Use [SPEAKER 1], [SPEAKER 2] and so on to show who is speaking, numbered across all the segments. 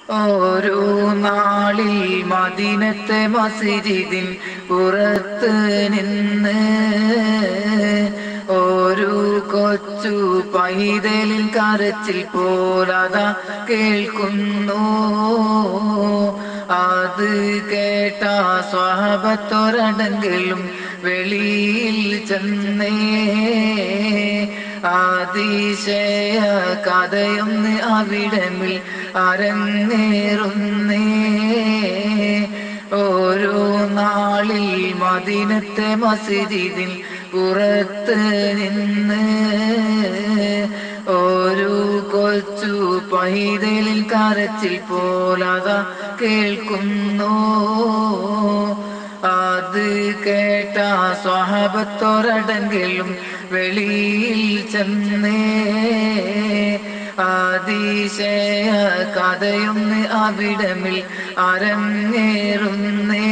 [SPEAKER 1] ഓരോ നാളിൽ മദീനത്തെ മസ്ജിദിൻ പുറത്ത് നിന്ന് ഒരു കൊച്ചു പൈതലിൻ കരച്ചിൽ പോലതാ കേൾക്കുന്നു അത് കേട്ട സ്വഹബത്തൊരടെങ്കിലും വെളിയിൽ ചെന്നേ അതിശയ കഥയൊന്ന് അവിടമിൽ അരങ്ങേറുന്നേ ഓരോ നാളിൽ മദീനത്തെ മസ്ജിദിൽ പുറത്ത് നിന്ന് ഒരു കൊച്ചു പൈതലിൽ കരച്ചിൽ പോലതാ കേൾക്കുന്നു അത് കേട്ട സ്വഹബത്തൊരടെങ്കിലും വെളിയിൽ ചെന്നേ അതിശയ കഥയൊന്ന് അവിടമിൽ അരങ്ങേറുന്നേ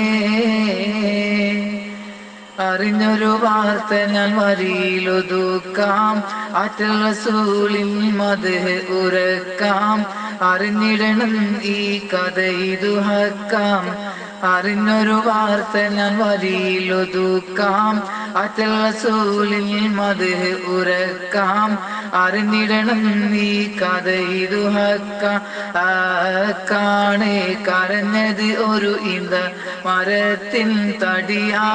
[SPEAKER 1] അറിഞ്ഞൊരു വാർത്ത ഞാൻ വരിയിലൊതുക്കാം ആറ്റൽ റസൂലിൻ മത് ഉറക്കാം അറിഞ്ഞിടണം ഈ കഥ ഇതു ഹക്കാം അറിഞ്ഞൊരു വാർത്ത ഞാൻ വരിയിലൊതുക്കാം ആറ്റൽ റസൂലിൻ മത് ഉറക്കാം അറിഞ്ഞിടണം ഈ കഥ ഇതു ഹക്കാം കാണേ കരഞ്ഞത് ഒരു ഇന്ത മരത്തിൻ തടിയാ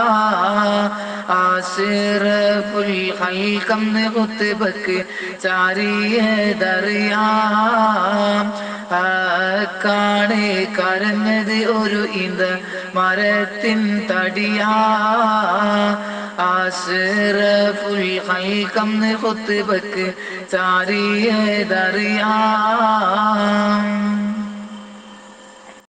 [SPEAKER 1] ആശിറഫുൽ ഹൽക്കന്ന് കുത്തുബക്ക് ചാരിയതറിയാം കാണേ കരഞ്ഞത് ഒരു ഇന്ത മരത്തിൻ തടിയാ ആശിറഫുൽ ഹൽക്കന്ന് കുത്തുബക്ക് ചാരിയതറിയാം